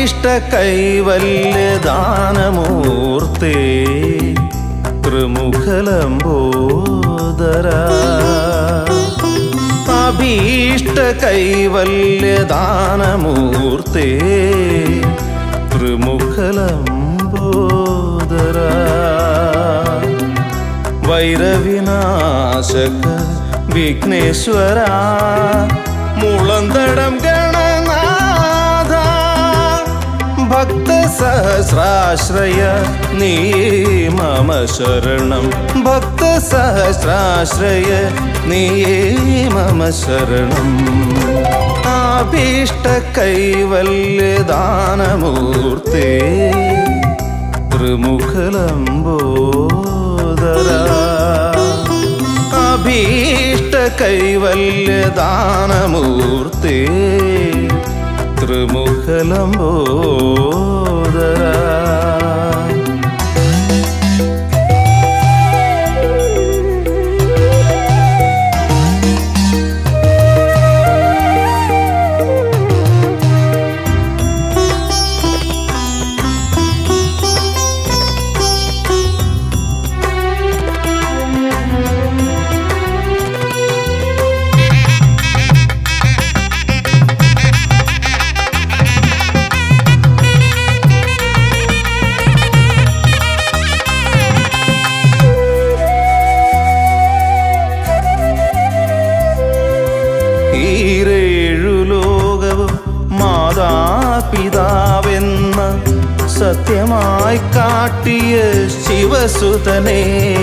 അഭീഷ്ട കൈവല്യദാനമൂർത്തേ ത്രിമുഖലംബോദര അഭീഷ്ട കൈവല്യദാനമൂർത്തേ ത്രിമുഖലംബോദര വൈരവിനാശക വിഘ്നേശ്വര മുളന്തടം ഗണനാഥ ഭക്ത സഹസ്രാശ്രയ നീ മമ ശരണം ഭക്ത സഹസ്രാശ്രയ നീ മമ ശരണം ആഭീഷ്ട കൈവല്യദാനമൂർത്തേ ത്രിമുഖലംബോദര അഭീഷ്ട കൈവല്യദാനമൂർത്തേ ത്രിമുഖലംബോദര ഈരേഴു ലോകവും മാതാപിതാവെന്ന സത്യമായി കാട്ടിയ ശിവസുതനെ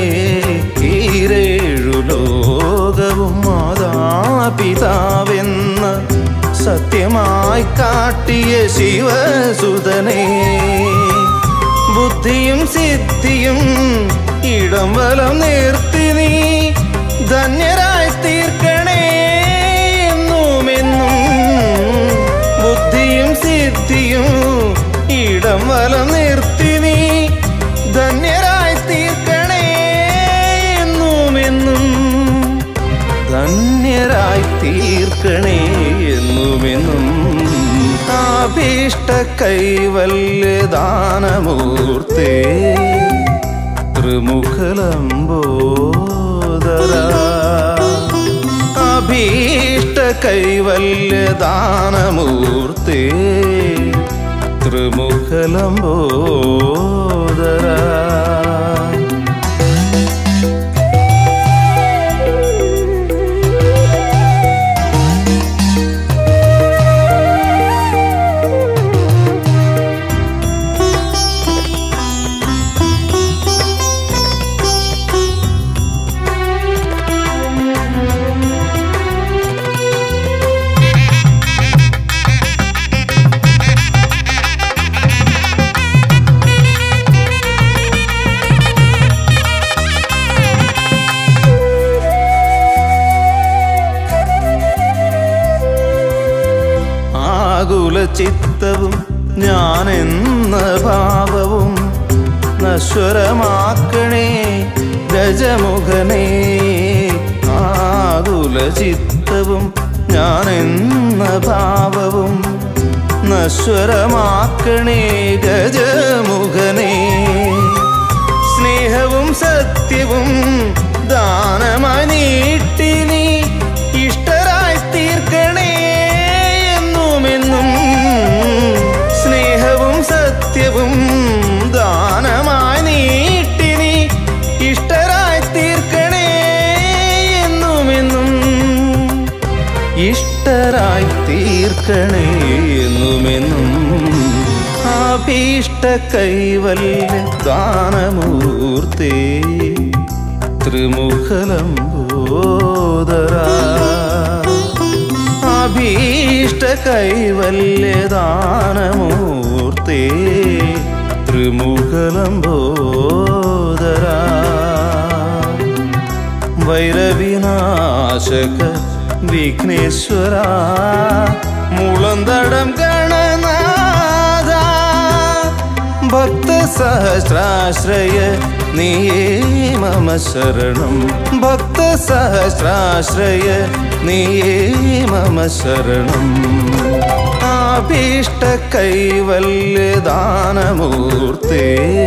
ഈരേഴു ലോകവും മാതാപിതാവെന്ന സത്യമായി കാട്ടിയ ശിവസുതനെ ബുദ്ധിയും സിദ്ധിയും ഇടം വലം നിർത്തി നീ ധന്യരായി തീർക്കണേ എന്നുമെന്നും ബുദ്ധിയും സിദ്ധിയും ഇടം വലം നിർത്തി നീ ധന്യരായി തീർക്കണേ എന്നുമെന്നും ധന്യരായി തീർക്കണേ എന്നുമെന്നും ആഭീഷ്ട കൈവല്യദാനമൂർത്തേ ത്രിമുഖലംബോദര അഭീഷ്ട കൈവല്യദാനമൂർത്തേ ത്രിമുഖലംബോദര ആകുല ചിത്തവും ഞാനെന്ന ഭാവവും നശ്വരമാക്കണേ ഗജമുഖനേ ആകുല ചിത്തവും ഞാനെന്ന ഭാവവും നശ്വരമാക്കണേ ഗജമുഖനേ സ്നേഹവും സത്യവും ദാനമായി നീട്ടി നീ ഇഷ്ടരായി തീർക്കണേ എന്നുമെന്നും സ്നേഹവും സത്യവും ദാനമായി നീട്ടി നീ ഇഷ്ടരായി തീർക്കണേ എന്നുമെന്നും ഇഷ്ടരായി തീർക്കണേ എന്നുമെന്നും അഭീഷ്ട കൈവല്യ ദാനമൂർത്തേ ത്രിമുഖലംബോദര അഭീഷ്ട കൈവല്യദാനമൂർത്തേ ത്രിമുഖലംബോദര വൈരവിനാശക വിഘ്നേശ്വര മുളന്തടം ഗണനാഥ ഭക്ത സഹസ്രാശ്രയ നീയേ മമ ശരണം ഭക്ത സഹസ്രാശ്രയ നീയേ മമ ശരണം അഭീഷ്ട കൈവല്യദാനമൂർത്തേ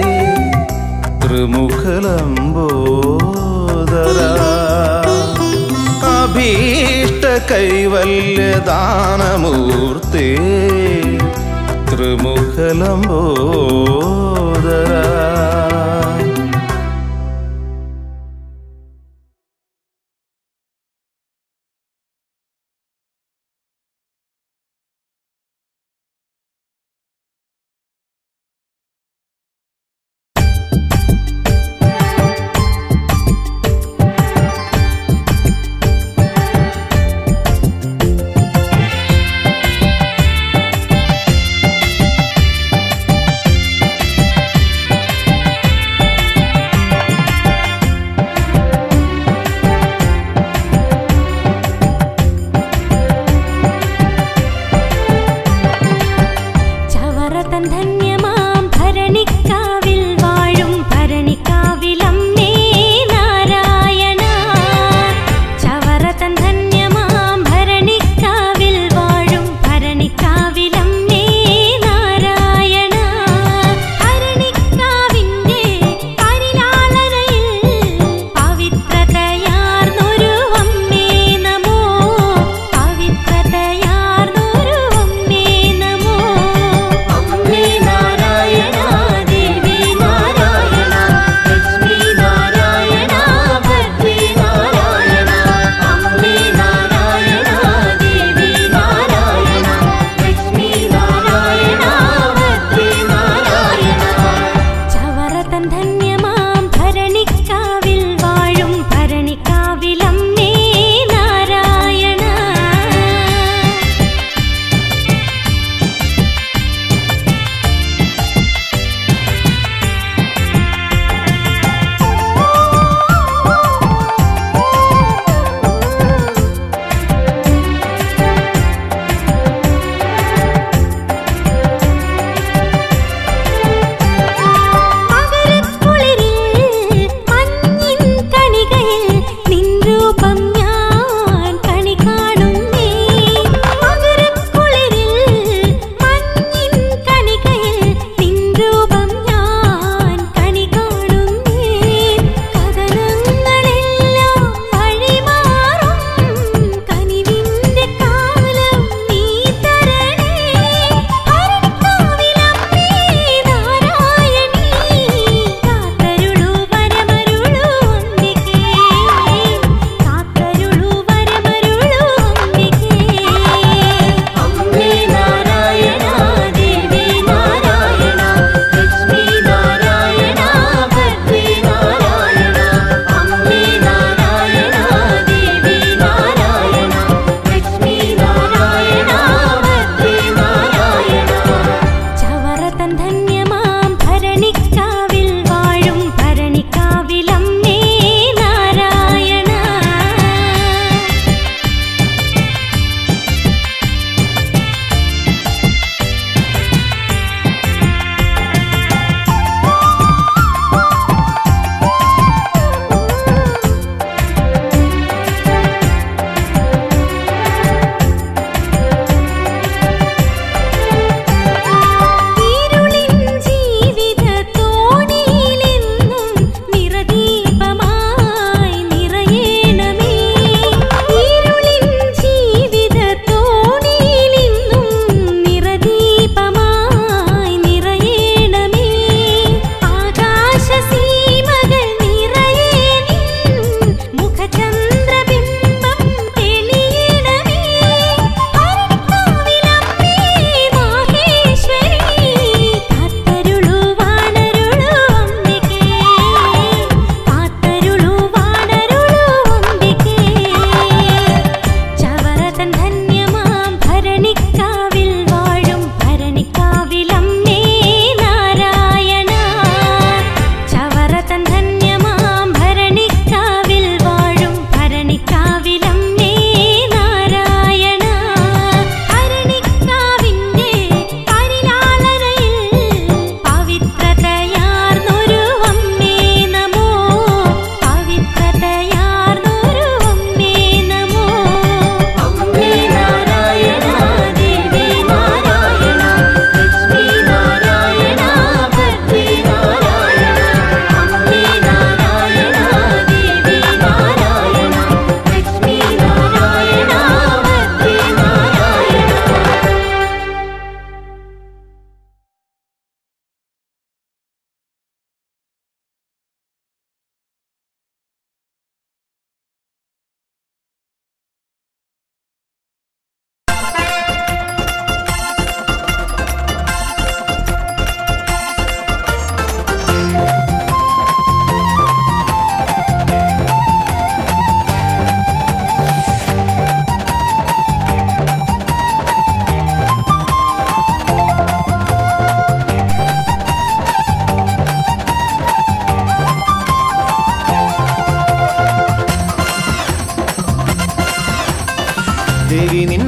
ത്രിമുഖലംബോദര അഭീഷ്ട കൈവല്യദാനമൂർത്തേ ത്രിമുഖലംബോദര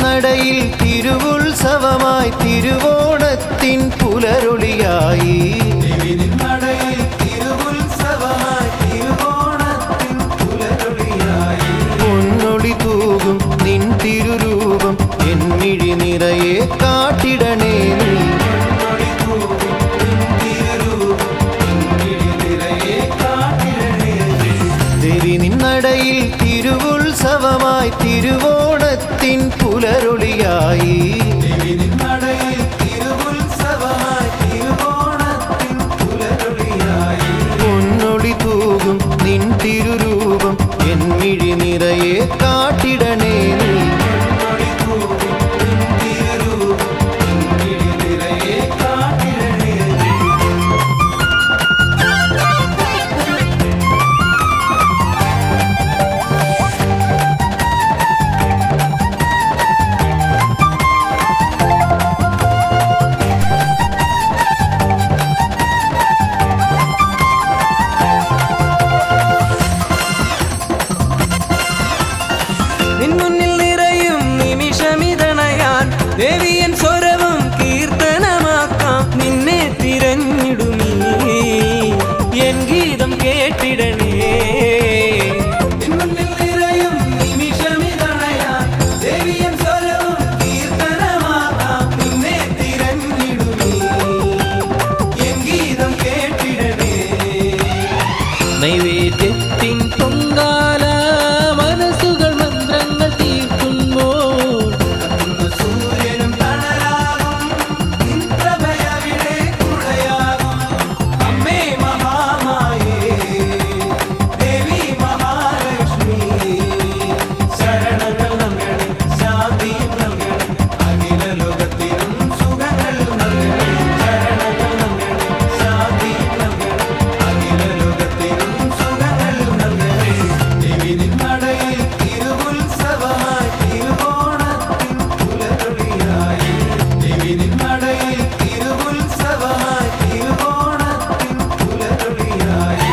നിന്നടയിൽ തിരുവുത്സവമായി തിരുവോണത്തിൻ പുലരൊളിയായി നടയിൽ തിരുവുത്സവമായി തിരുവോണത്തിൻ പുലരൊളിയായി പൊന്നൊളി തൂകും നിൻ തിരുരൂപം എന്നിഴി നിറയെ കാട്ടിടണേ നീ പൊന്നൊളി തൂകും നിൻ തിരുരൂപം എന്നിഴി നിറയെ കാട്ടിടണേ നീ. ദേവി നിന്നടയിൽ തിരുവുത്സവമായി തിരുവോണത്തിൻ പുലരൊളിയായി നടയിൽ തിരുവുത്സവമായി തിരുവോണത്തിൻ പുലരൊളിയായി പൊന്നൊളി തൂകും നിൻ തിരുരൂപം എന്നിഴി നിറയെ കാട്ടിടണേ നീ പൊന്നൊളി തൂകും നിൻ തിരുരൂപം എന്നിഴി നിറയെ കാട്ടിടണേ നീ. നിൻമുന്നിൽ നിറയും നിമിഷമിതണയാൻ ദേവിയൻ സ്വരവും കീർത്തനമാക്കാം നിന്നെ തിരഞ്ഞിടുമീ എൻ ഗീതം കേട്ടിടണേ നിന്നുള്ളിൽ നിറയും നിമിഷമിതണയാൻ ദേവിയൻ സ്വരവും കീർത്തനമാക്കാം നിന്നെ തിരഞ്ഞിടുമീ എൻ ഗീതം കേട്ടിടണേ നൈവേദ്യത്തിൻ പൊങ്കാല മനസ്സുകൾ മന്ത്രങ്ങൾ തീർക്കുമ്പോൾ കത്തുന്ന സൂര്യനും തണലാകും നിൻ പ്രഭയവിടെ കുടയാകും അമ്മേ മഹാമായേ ദേവി മഹാലക്ഷ്മി ശരണങ്ങൾ നൽകണേ ശാന്തിയും നൽകണേ അഖില ലോകത്തിനും സുഖങ്ങൾ നൽകണേ ശരണങ്ങൾ നൽകണേ ശാന്തിയും നൽകണേ അഖില ലോകത്തിനും സുഖങ്ങൾ നൽകണേ ദേവി നിന്നടയിൽ തിരുവുത്സവമായി തിരുവോണത്തിൻ പുലരൊളിയായി ദേവി നിന്നടയിൽ തിരുവുത്സവമായി തിരുവോണത്തിൻ പുലരൊളിയായി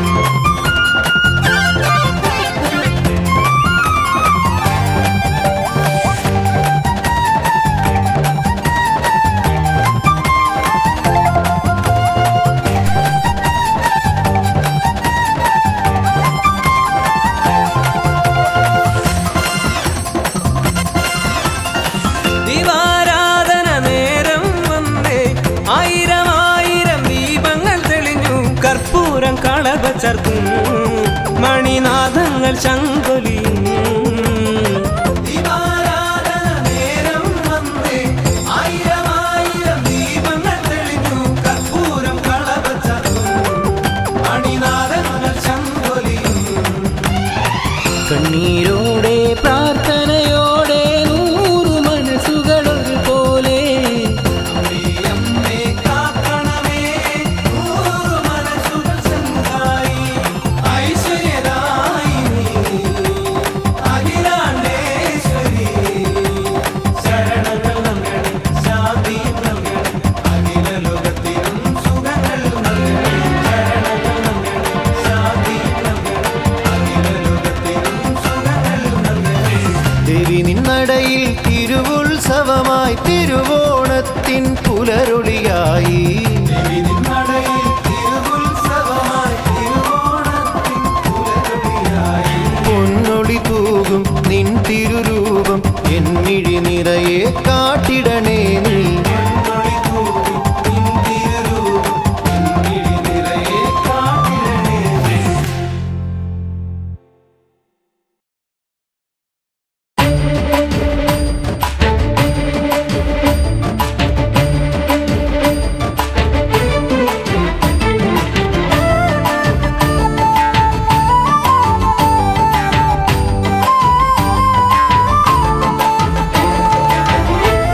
ദീപാരാധന നേരം വന്നേ ആയിരം ആയിരം ദീപങ്ങൾ തെളിഞ്ഞു കർപ്പൂരം കളക ചർത്തും മണിനാഥങ്ങൾ ശങ്കൊലിയും ദീപാരാധന നേരം വന്നേ ആയിരം ആയിരം ദീപങ്ങൾ തെളിഞ്ഞു കർപ്പൂരം കളവച്ചതും മണിനാഥങ്ങൾ ശങ്കൊലിയും കണ്ണീരോടെ പ്രാർത്ഥനയോടെ നൂറു മനസ്സുകൾ ഒരുപോലെ അമ്മേ കാക്കണമേ നൂറു മനസ്സുകൾ സംഘായി ഐശ്വര്യദായിനി അഖിലാണ്ടേശ്വരി ശരണങ്ങൾ നൽകണേ ശാന്തിയും നൽകണേ അഖില ലോകത്തിനും സുഖങ്ങൾ നൽകണേ ശരണങ്ങൾ നൽകണേ ശാന്തിയും നൽകണേ അഖില ലോകത്തിനും സുഖങ്ങൾ നൽകണേ ദേവി നിന്നടയിൽ തിരുവുത്സവമായി തിരുവോണത്തിൻ പുലരൊളിയായി ദേവി നിന്നടയിൽ തിരുവുത്സവമായി തിരുവോണത്തിൻ പുലരൊളിയായി പൊന്നൊളി തൂകും നിൻ തിരുരൂപം എന്നിഴി നിറയെ കാട്ടിടണേ നീ പൊന്നൊളി തൂകും നിൻ തിരുരൂപം എന്നിഴി നിറയെ കാട്ടിടണേ നീ. ും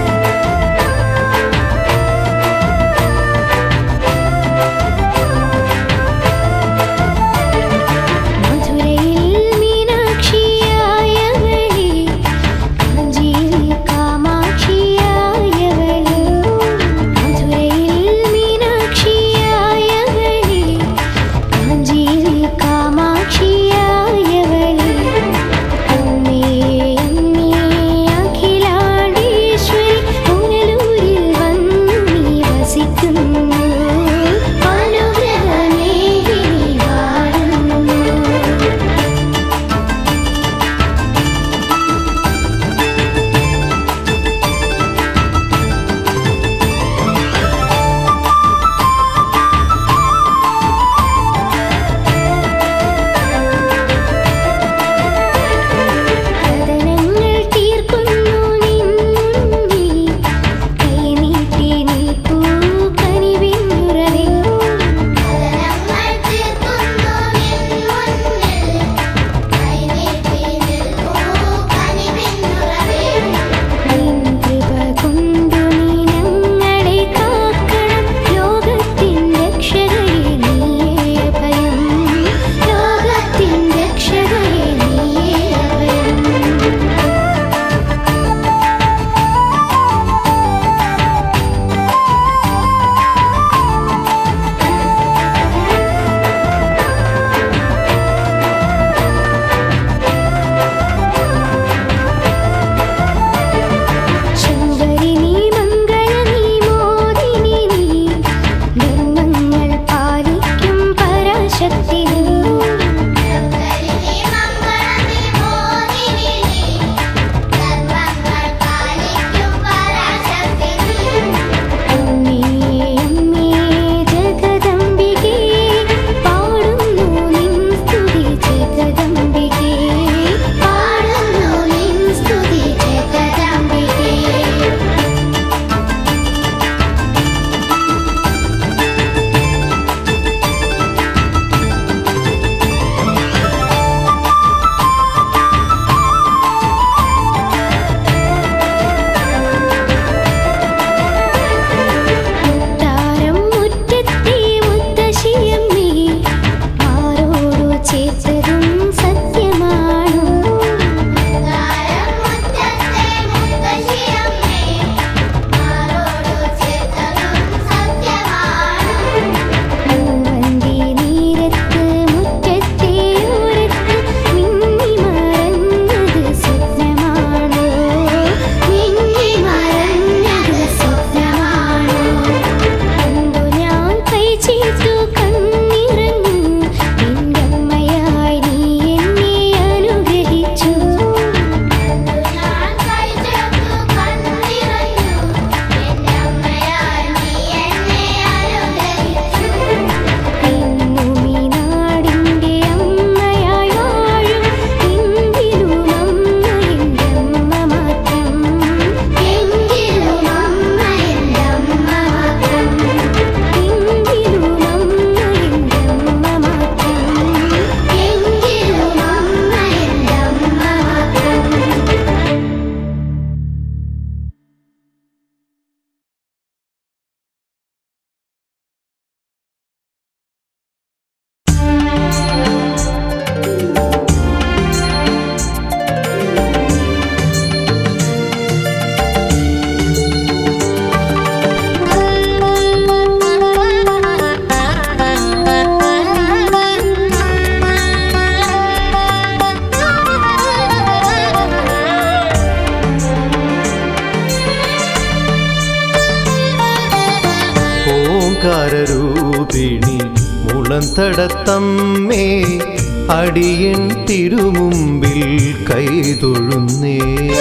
ഓംകാരൂപിണി മുളന്തടത്തമ്മേ അടിയൻ തിരുമുമ്പിൽ കൈതൊഴുന്നേ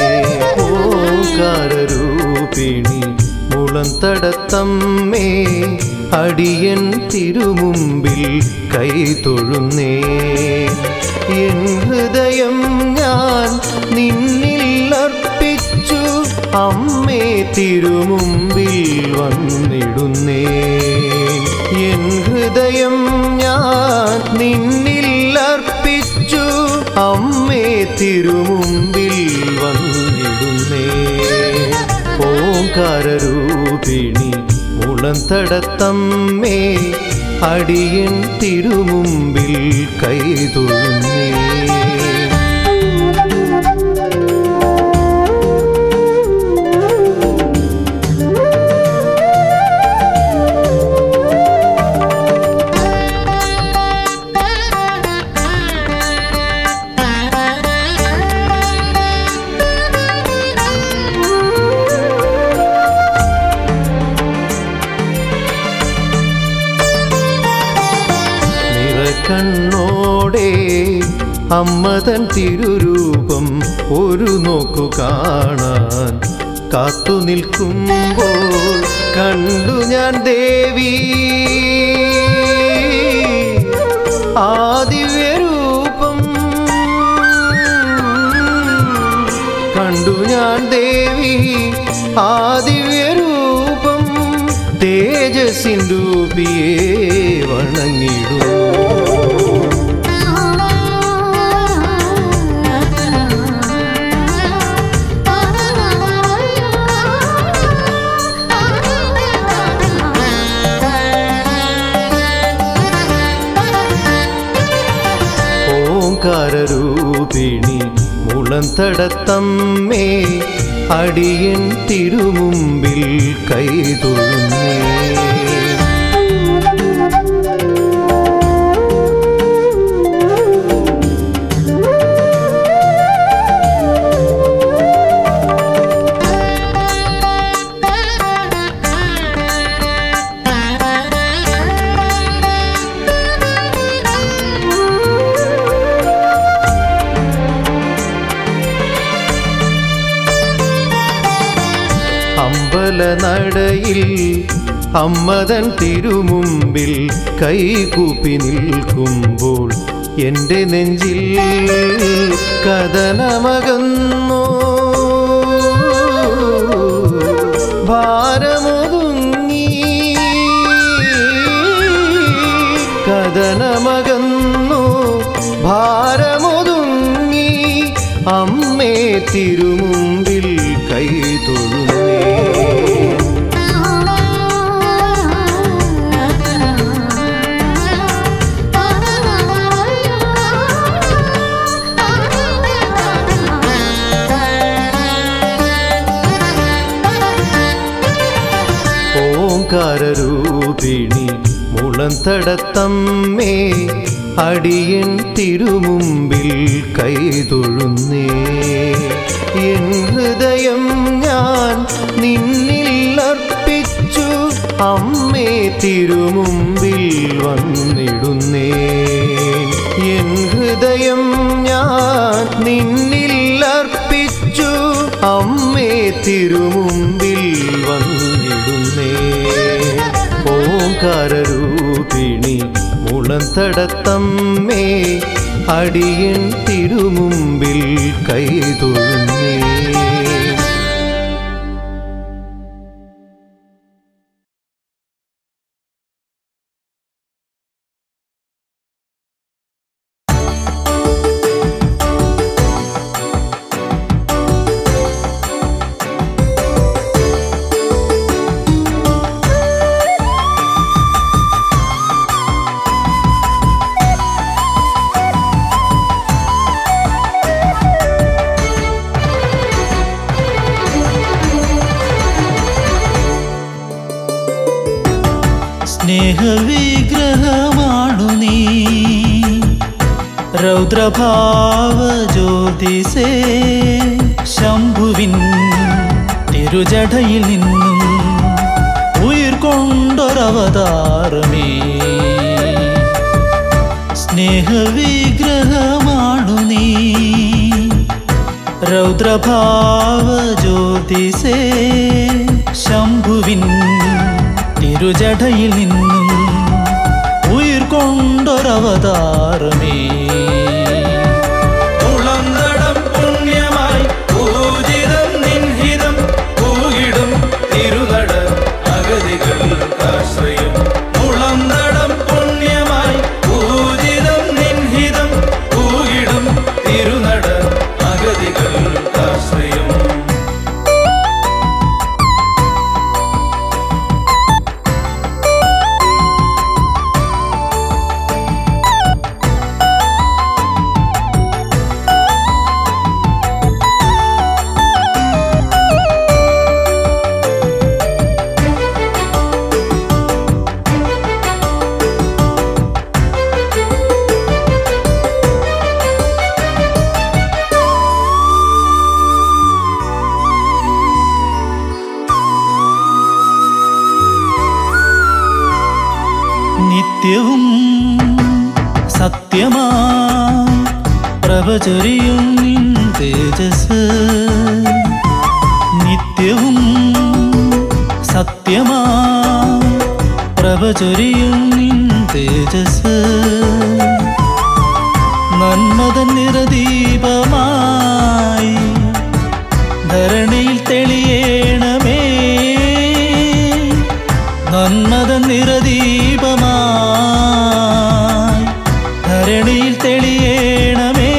ഓംകാരൂപിണി മുളന്തടത്തമ്മേ അടിയൻ തിരുമുമ്പിൽ കൈതൊഴുന്നേ എൻ ഹൃദയം ഞാൻ നിന്നിൽ അർപ്പിച്ചു അമ്മേ തിരുമുമ്പിൽ വന്നിടുന്നേ എൻ ഹൃദയം ഞാൻ നിന്നിൽ അർപ്പിച്ചു അമ്മേ തിരുമുമ്പിൽ വന്നിടുന്നേ ഓംകാരൂപിണി മുളന്തടത്തമ്മേ അടിയൻ തിരുമുമ്പിൽ കൈതൊഴുന്നേ നിറക്കണ്ണോടെ അമ്മതൻ തിരുരൂപം ഒരു നോക്കു കാണാൻ കാത്തു നിൽക്കുമ്പോൾ കണ്ടു ഞാൻ ദേവി ആദിവ്യരൂപം കണ്ടു ഞാൻ ദേവി ആദിവ്യരൂപം തേജസ്സിൻ രൂപിയെ വണങ്ങിടൂ ഓംകാരൂപിണി മുളന്തടത്തമ്മേ അടിയൻ തിരുമുമ്പിൽ കൈതൊഴുന്നേ അമ്പലനടയിൽ അമ്മതൻ തിരുമുമ്പിൽ കൈകൂപ്പി നിൽക്കുമ്പോൾ എൻ്റെ നെഞ്ചിൽ കഥനമകന്നോ ഭാരമൊതുങ്ങി കഥനമകന്നു ഭാരമൊതുങ്ങി അമ്മേ തിരുമുമ്പിൽ കൈ തൊഴുന്നേ ഓംകാരൂപിണി മുളന്തടത്തമ്മേ അടിയൻ തിരുമുമ്പിൽ കൈതൊഴുന്നേ എൻ ഹൃദയം ഞാൻ നിന്നിൽ അർപ്പിച്ചു അമ്മേ തിരുമുമ്പിൽ വന്നിടുന്നേ എൻ ഹൃദയം ഞാൻ നിന്നിൽ അർപ്പിച്ചു അമ്മേ തിരുമുമ്പിൽ വന്നിടുന്നേ ഓംകാരൂപിണി മുളന്തടത്തമ്മേ അടിയൻ തിരുമുമ്പിൽ കൈതൊഴുന്നേ സ്നേഹവിഗ്രഹമാണു നീ രൗദ്രഭാവ ജ്യോതിസേ ശംഭുവിൻ തിരുജടയിൽ നിന്നും ഉയിർ ഉയിർക്കൊണ്ടൊരവതാരമേ സ്നേഹവിഗ്രഹമാണു നീ രൗദ്രഭാവ ജ്യോതിസേ ശംഭുവിൻ തിരുജടയിൽ നിന്നും ഉയിർക്കൊണ്ടൊരവതാരമേ ഉളന്തടം പുണ്യമായി പൂജിതം നിൻഹിതം പൂകിടും തിരുനട അഗതികൾക്കാശ്രയം ഉളന്തടം പുണ്യമായി പൂജിതം നിൻഹിതം പൂകിടും തിരുനട അഗതികൾക്കാശ്രയം നിത്യവും സത്യമാ പ്രഭചൊരിയും നിൻ തേജസ് നിത്യവും സത്യമാ പ്രഭചൊരിയും നിൻ തേജസ് നന്മതൻ നിറദീപമായി ധരണിയിൽ തെളിയേണമേ നന്മത നിറദീപമായി ധരണിയിൽ തെളിയേണമേ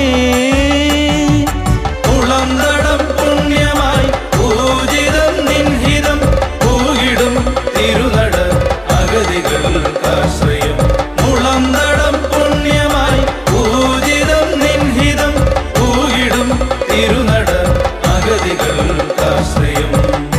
ഉളന്തടം പുണ്യമായി പൂജിതം നിൻഹിതം പൂകിടും തിരുനട അഗതികൾക്കാശ്രയം ഉളന്തടം പുണ്യമായി പൂജിതം നിൻഹിതം പൂകിടും തിരുനട അഗതികൾക്കാശ്രയം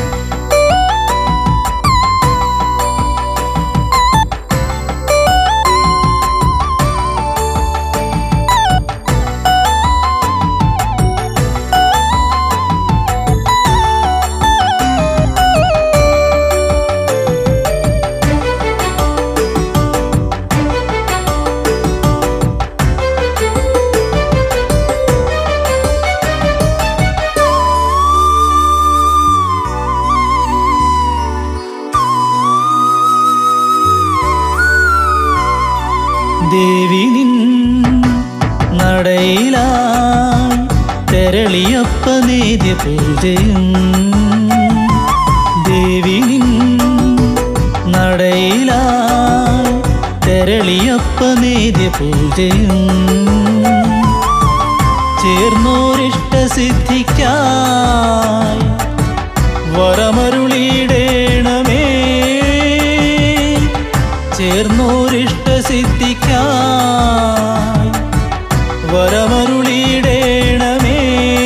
ദേവി നിൻ നടയിലായി തെരളിയപ്പ നേദ്യ പൂജയും ദേവി നിൻ നടയിലായി തെരളിയപ്പ നേദ്യ പൂജയും ചേർന്നോരിഷ്ട സിദ്ധിക്കായി വരമരുളിയിടേണമേ ചേർന്നോരിഷ്ട സിദ്ധിക്കായി വരമരുളിയിടേണമേ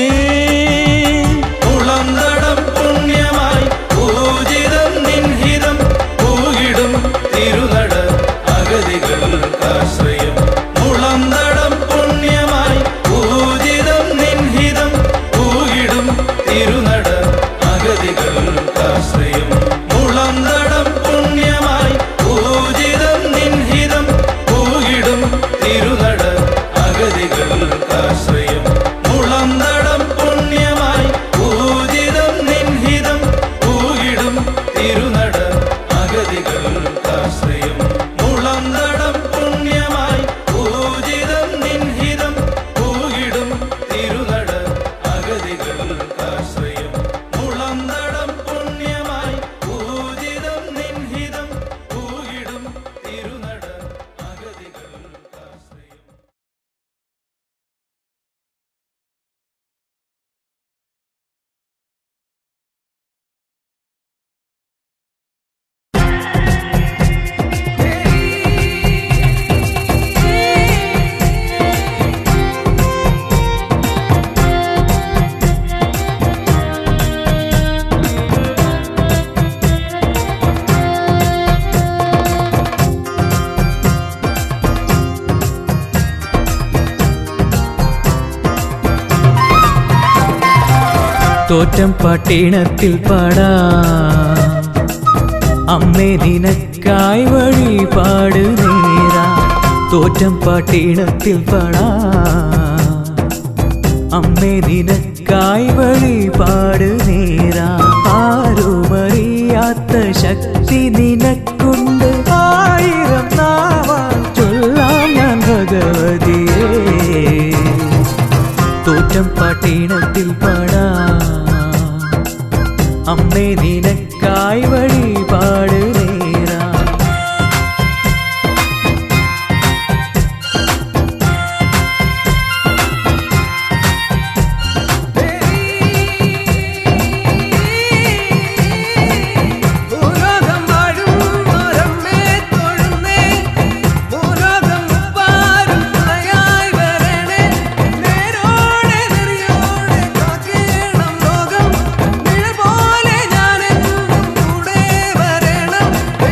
ഉളന്തടം പുണ്യമായി പൂജിതം നിൻഹിതം പൂകിടും തിരുനട അഗതികൾക്കാശ്രയം ഉളന്തടം പുണ്യമായി പൂജിതം നിൻഹിതം പൂകിടും തിരുനട അഗതികൾക്കാശ്രയം ഉളന്തടം പുണ്യമായി പൂജിതം നിൻഹിതം പൂകിടും തിരുനട അഗതികൾക്കാശ്രയം മുളന്തടം പുണ്യമായി പൂജിതം നിൻഹിതം പൂകിടും തിരുനട അഗതികൾക്കാശ്രയം മുളന്തടം പുണ്യമായി പൂജിതം നിൻഹിതം പൂകിടും തിരുനട അഗതികൾക്കാശ്രയം മുളന്തടം പുണ്യമായി പൂജിതം നിൻഹിതം പൂകിടും തിരുനട അഗതികൾക്കാശ്രയം തോറ്റം പാട്ടീണത്തിൽ പാടാ അമ്മേ നിനക്കായി വഴിപാട് നേരാ തോറ്റം പാട്ടീണത്തിൽ പാടാ അമ്മേ നിനക്കായി വഴിപാട് നേരാ ആരുമറിയാത്ത ശക്തി നിനക്കുണ്ട് ആയിരം നാമം ചൊല്ലാം ഞാൻ ഭഗവതിയേ തോറ്റം പാട്ടീണത്തിൽ പാടാ അമ്മേ നിനക്കായി വഴിപാട് നേരാ ഭൂലോകം വാഴും ഓരമ്മേ തൊഴുന്നേ ഭൂലോകം പാരും തുണയായി വരണേ നേരോടെ നെറിയോടെ കാക്കേണം ലോകം നിഴൽ പോലെ ഞാനെന്നും കൂടെ വരണം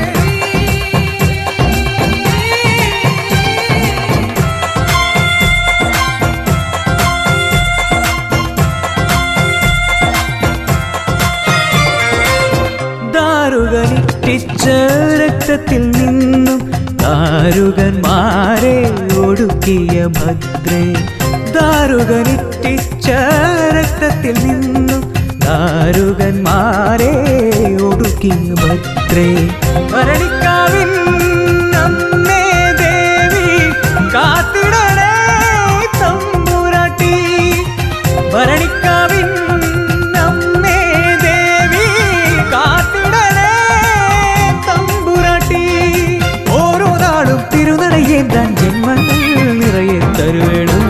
ദാരുകനിറ്റിച്ച രക്തത്തിൽ നിന്നും ദാരുകന്മാരെ ഒടുക്കിയ ഭദ്രേ ദാരുകനിറ്റിച്ച രക്തത്തിൽ നിന്നും ദാരുകന്മാരെ ഒടുക്കിയ ഭദ്രേ ഭരണിക്കാവിൻ അമ്മേ ദേവി കാത്തിടണേ തമ്പുരാട്ടി ഭരണിക്കാവിൻ അമ്മേ ദേവി കാത്തിടണേ തമ്പുരാട്ടി ഓരോ നാളും തിരുനടയേന്താൻ ജന്മങ്ങൾ നിറയെ തരുവേണം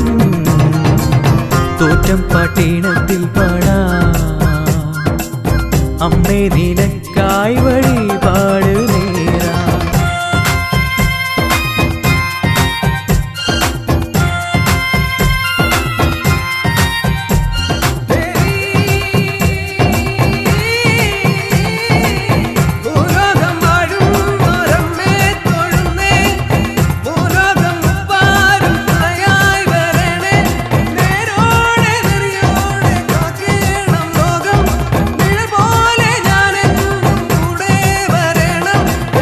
തോറ്റം പാട്ടീണത്തിൽ പാടാ അമ്മേ നിനക്കായി വഴിപാട് നേരാ ഭൂലോകം വാഴും ഓരമ്മേ തൊഴുന്നേ ഭൂലോകം പാരും തുണയായി വരണേ നേരോടെ നെറിയോടെ കാക്കേണം ലോകം നിഴൽ പോലെ ഞാനെന്നും കൂടെ വരണം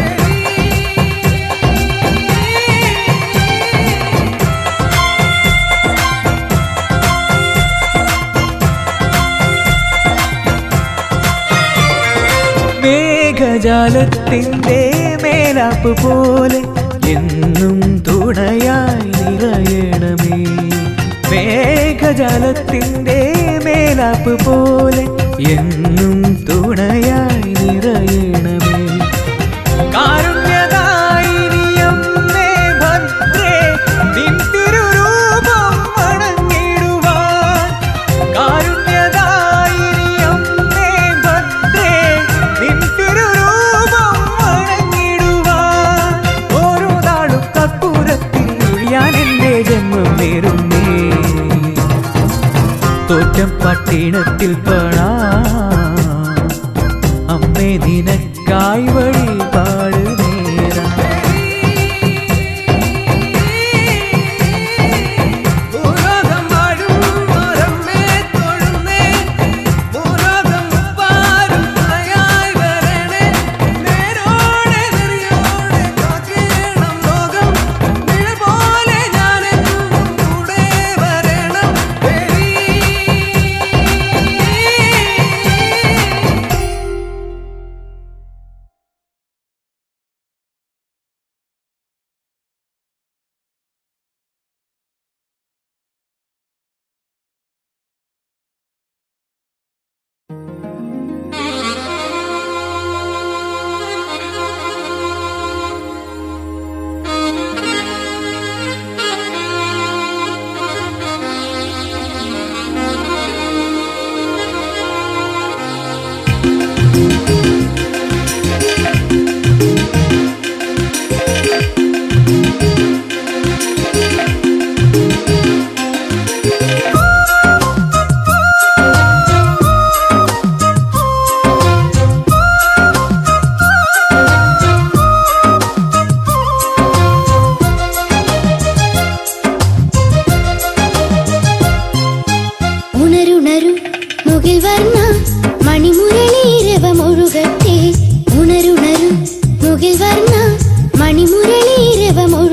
മേഘജാലത്തിൻ്റെ മേലാപ്പ് പോലെ എന്നും തുണയായി നിറയണമേ മേഘജാലത്തിൻ്റെ മേലാപ്പ് പോലെ എന്നും തുണയായി നിറയണമേ കാരുണ്യദായിനിയമ്മേ ഭദ്രേ നിൻ തിരുരൂപം വണങ്ങിടുവാൻ കാരുണ്യദായിനിയമ്മേ ഭദ്രേ നിൻ തിരുരൂപം വണങ്ങിടുവാൻ ഓരോ നാളും കർപ്പൂരത്തിൽ ഒഴിയാൻ എൻ്റെ ജന്മം നേരുന്നേ തോറ്റം പട്ടിണത്തിൽ പെടാ അമ്മേ നിനക്കായി വഴിപാട് നേരാ ഭൂലോകം വാഴും ഓരമ്മേ തൊഴുന്നേ ഭൂലോകം പാരും തുണയായി വരണേ നേരോടെ നെറിയോടെ കാക്കേണം ലോകം നിഴൽ പോലെ ഞാനെന്നും കൂടെ വരണം ഉണരുണരു മുകിൽ വർണ്ണ മണിമുരളീരവമൊഴുകട്ടെ ഉണരുണ മണിമുരളീരവമൊഴി